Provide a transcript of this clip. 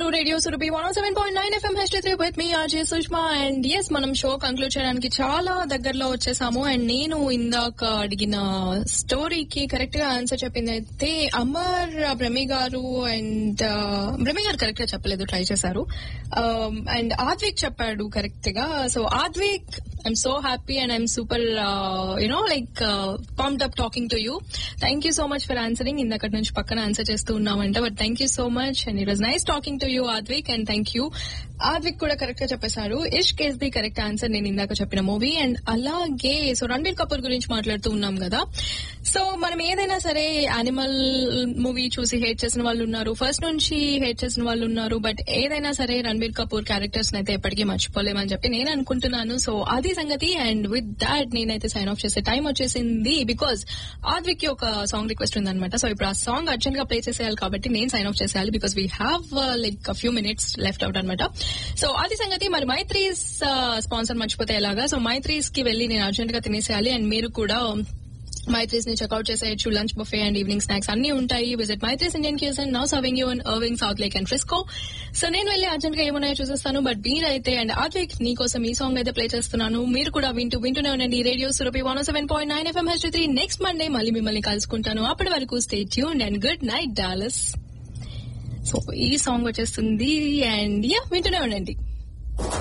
వింటున్నారు radio Surabhi one seven point nine FM H three with me RJ Sushma and yes మనం show conclude చేయడానికి చాలా దగ్గరలో వచ్చేసాము అండ్ నేను ఇందాక అడిగిన స్టోరీకి కరెక్ట్ గా ఆన్సర్ చెప్పింది అయితే అమర్ బ్రహ్మి గారు అండ్ బ్రహ్మి గారు కరెక్ట్ గా చెప్పలేదు ట్రై చేశారు అండ్ ఆద్విక్ చెప్పాడు కరెక్ట్ గా so Advik I'm so happy and I'm super you know like pumped up talking to you thank you so much for answering ఇందక్కడి నుంచి పక్కన ఆన్సర్ చేస్తూ ఉన్నామంట but thank you so much and it was nice talking to you Advik and thank you Advik కూడా correct గా చెప్పేశారు Ishq is the correct answer నేను ఇందాక చెప్పిన మూవీ అండ్ అలాగే సో రణబీర్ కపూర్ గురించి మాట్లాడుతూ ఉన్నాం కదా సో మనం ఏదైనా సరే యానిమల్ మూవీ చూసి హేట్ చేసిన వాళ్ళు ఉన్నారు ఫస్ట్ నుంచి హేట్ చేసిన వాళ్ళు ఉన్నారు బట్ ఏదైనా సరే రణబీర్ కపూర్ క్యారెక్టర్స్ అయితే ఎప్పటికీ మర్చిపోలేమని చెప్పి నేను అనుకుంటున్నాను సో అది సంగతి అండ్ విత్ దాట్ నేనైతే సైన్ ఆఫ్ చేసే టైం వచ్చేసింది బికాస్ ఆద్విక్ కి ఒక సాంగ్ రిక్వెస్ట్ ఉందన్నమాట సో ఇప్పుడు ఆ సాంగ్ అర్జెంట్ గా ప్లే చేసేయాలి కాబట్టి నేను సైన్ ఆఫ్ చేసేయాలి because we have like few minutes left out అనమాట సో అది సంగతి మరి మైత్రీస్ స్పాన్సర్ మర్చిపోతే ఎలాగా సో మైత్రీస్ కి వెళ్ళి నేను అర్జెంట్ గా తినేసేయాలి అండ్ మీరు కూడా మైత్రీస్ ని చెక్అౌట్ చేసేయచ్చు lunch buffet and evening snacks అన్ని ఉంటాయి visit Maithri's Indian cuisine and now serving you and Irving South Lake and Frisco so నేను వెళ్ళి అర్జెంట్ గా ఏమున్నాయో చూసేస్తాను బట్ మీరైతే అండ్ ఆద్విక్ నీ కోసం ఈ సాంగ్ అయితే ప్లే చేస్తున్నాను మీరు కూడా వింటూ వింటూనే ఉండండి radio Surabhi one seven point nine FM H three next Monday మళ్ళీ మిమ్మల్ని కలుసుకుంటాను అప్పటి వరకు stay tune and good night Dallas so ఈ సాంగ్ వచ్చేస్తుంది అండ్ యా వింటూనే ఉండండి